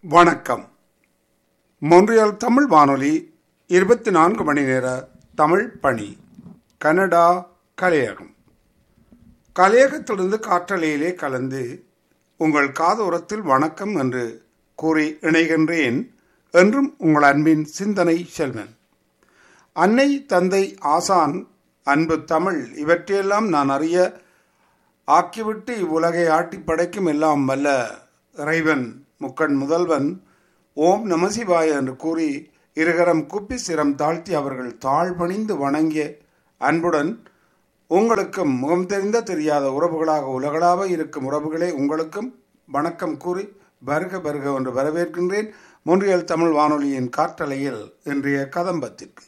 வணக்கம் மொன்றியல் தமிழ் வானொலி இருபத்தி நான்கு மணி நேர தமிழ் பணி கனடா கலையகம் கலையகத்திலிருந்து காற்றலையிலே கலந்து உங்கள் காதோரத்தில் வணக்கம் என்று கூறி இணைகின்றேன் என்றும் உங்கள் அன்பின் சிந்தனை செல்வன் அன்னை தந்தை ஆசான் அன்பு தமிழ் இவற்றையெல்லாம் நான் அறிய ஆக்கிவிட்டு இவ்வுலகை ஆட்டி படைக்கும் எல்லாம் வல்ல இறைவன் முக்கண் முதல்வன் ஓம் நமசிவாய என்று கூறி இருகரம் குப்பி சிரம் தாழ்த்தி அவர்கள் தாழ்பணிந்து வணங்கிய அன்புடன் உங்களுக்கும் முகம் தெரிந்த தெரியாத உறவுகளாக உலகளாக இருக்கும் உறவுகளே உங்களுக்கும் வணக்கம் கூறி வருக வருக என்று வரவேற்கின்றேன் மொன்றியல் தமிழ் வானொலியின் காற்றலையில் இன்றைய கதம்பத்திற்கு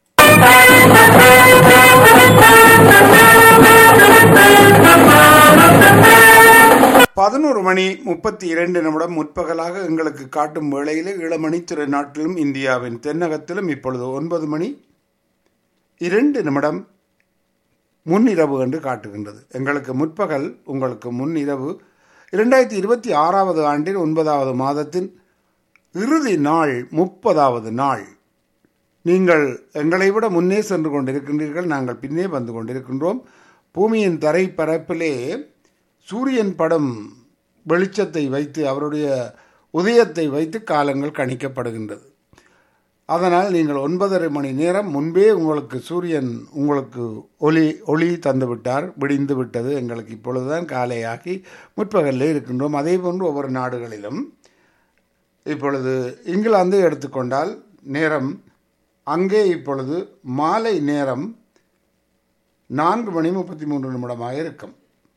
பதினோரு மணி முப்பத்தி இரண்டு நிமிடம் முற்பகலாக எங்களுக்கு காட்டும் வேளையிலே இளமணி திரு நாட்டிலும் இந்தியாவின் தென்னகத்திலும் இப்பொழுது ஒன்பது மணி இரண்டு நிமிடம் முன்னிரவு என்று காட்டுகின்றது எங்களுக்கு முற்பகல் உங்களுக்கு முன்னிரவு இரண்டாயிரத்தி இருபத்தி ஆறாவது ஆண்டின் ஒன்பதாவது மாதத்தின் இறுதி நாள் முப்பதாவது நாள் நீங்கள் எங்களை விட முன்னே சென்று கொண்டிருக்கின்றீர்கள் நாங்கள் பின்னே வந்து கொண்டிருக்கின்றோம் பூமியின் தரைப்பரப்பிலே சூரியன் படம் வெளிச்சத்தை வைத்து அவருடைய உதயத்தை வைத்து காலங்கள் கணிக்கப்படுகின்றது அதனால் நீங்கள் ஒன்பதரை மணி நேரம் முன்பே உங்களுக்கு சூரியன் உங்களுக்கு ஒளி ஒளி தந்துவிட்டார் விடிந்து விட்டது எங்களுக்கு இப்பொழுதுதான் காலையாகி முற்பகலில் இருக்கின்றோம் அதே போன்று ஒவ்வொரு நாடுகளிலும் இப்பொழுது இங்கிலாந்தை எடுத்துக்கொண்டால் நேரம் அங்கே இப்பொழுது மாலை நேரம் நான்கு மணி முப்பத்தி மூன்று நிமிடமாக இருக்கும்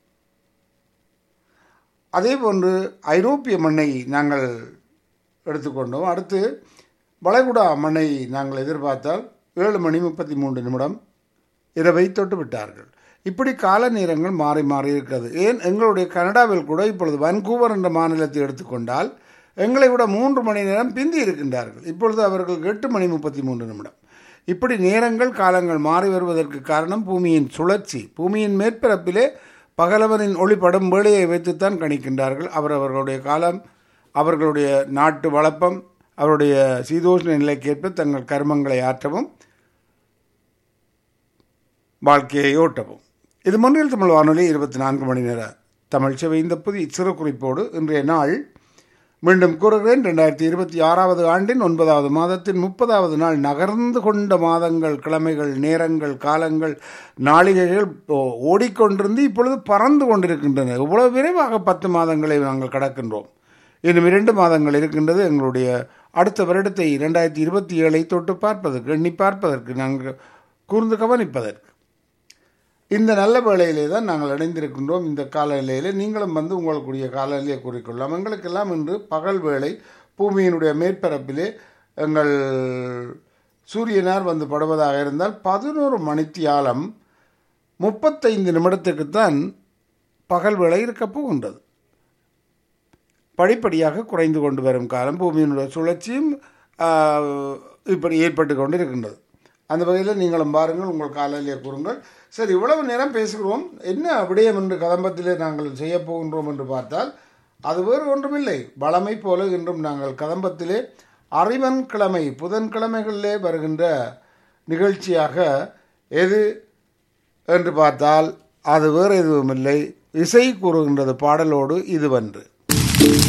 அதே போன்று ஐரோப்பிய மண்ணை நாங்கள் எடுத்துக்கொண்டோம் அடுத்து வளைகுடா மண்ணை நாங்கள் எதிர்பார்த்தால் ஏழு மணி முப்பத்தி மூன்று நிமிடம் இரவை தொட்டு விட்டார்கள் இப்படி கால நேரங்கள் மாறி மாறி இருக்கிறது ஏன் எங்களுடைய கனடாவில் கூட இப்பொழுது வன்கூவர் என்ற மாநிலத்தை எடுத்துக்கொண்டால் எங்களை விட மூன்று மணி நேரம் பிந்தி இருக்கின்றார்கள் இப்பொழுது அவர்கள் எட்டு மணி முப்பத்தி மூன்று நிமிடம் இப்படி நேரங்கள் காலங்கள் மாறி வருவதற்கு காரணம் பூமியின் சுழற்சி பூமியின் மேற்பரப்பிலே பகலவனின் ஒளிப்படும் வேலையை வைத்துத்தான் கணிக்கின்றார்கள் அவர் அவர்களுடைய காலம் அவர்களுடைய நாட்டு வளப்பம் அவருடைய சீதோஷ்ண நிலைக்கேற்ப தங்கள் கர்மங்களை ஆற்றவும் வாழ்க்கையை ஓட்டவும் இது மன்றில் தமிழ் வானொலி இருபத்தி நான்கு மணி நேர தமிழ் செவை இந்த புதிய சிறு குறிப்போடு இன்றைய நாள் மீண்டும் கூறுகிறேன் ரெண்டாயிரத்தி இருபத்தி ஆறாவது ஆண்டின் ஒன்பதாவது மாதத்தின் முப்பதாவது நாள் நகர்ந்து கொண்ட மாதங்கள் கிழமைகள் நேரங்கள் காலங்கள் நாளிகைகள் ஓடிக்கொண்டிருந்து இப்பொழுது பறந்து கொண்டிருக்கின்றன இவ்வளவு விரைவாக பத்து மாதங்களை நாங்கள் கடக்கின்றோம் இன்னும் இரண்டு மாதங்கள் இருக்கின்றது எங்களுடைய அடுத்த வருடத்தை இரண்டாயிரத்தி இருபத்தி ஏழை தொட்டு பார்ப்பதற்கு எண்ணி பார்ப்பதற்கு நாங்கள் கூர்ந்து கவனிப்பதற்கு இந்த நல்ல வேளையிலே தான் நாங்கள் இணைந்திருக்கின்றோம் இந்த காலநிலையில் நீங்களும் வந்து உங்களுக்குரிய காலநிலையை கூறிக்கொள்ளலாம் எங்களுக்கெல்லாம் இன்று பகல் வேளை பூமியினுடைய மேற்பரப்பிலே எங்கள் சூரியனார் வந்து படுவதாக இருந்தால் பதினோரு மணித்தியாலம் முப்பத்தைந்து நிமிடத்துக்குத்தான் பகல் வேளை இருக்கப் போகின்றது படிப்படியாக குறைந்து கொண்டு வரும் காலம் பூமியினுடைய சுழற்சியும் இப்படி ஏற்பட்டு கொண்டு இருக்கின்றது அந்த வகையில் நீங்களும் பாருங்கள் உங்கள் காலையிலே கூறுங்கள் சரி இவ்வளவு நேரம் பேசுகிறோம் என்ன விடயம் என்று கதம்பத்திலே நாங்கள் செய்ய போகின்றோம் என்று பார்த்தால் அது வேறு ஒன்றுமில்லை வளமை போல இன்றும் நாங்கள் கதம்பத்திலே அறிவன் கிழமை புதன்கிழமைகளிலே வருகின்ற நிகழ்ச்சியாக எது என்று பார்த்தால் அது வேறு எதுவும் இல்லை இசை கூறுகின்றது பாடலோடு இதுவன்று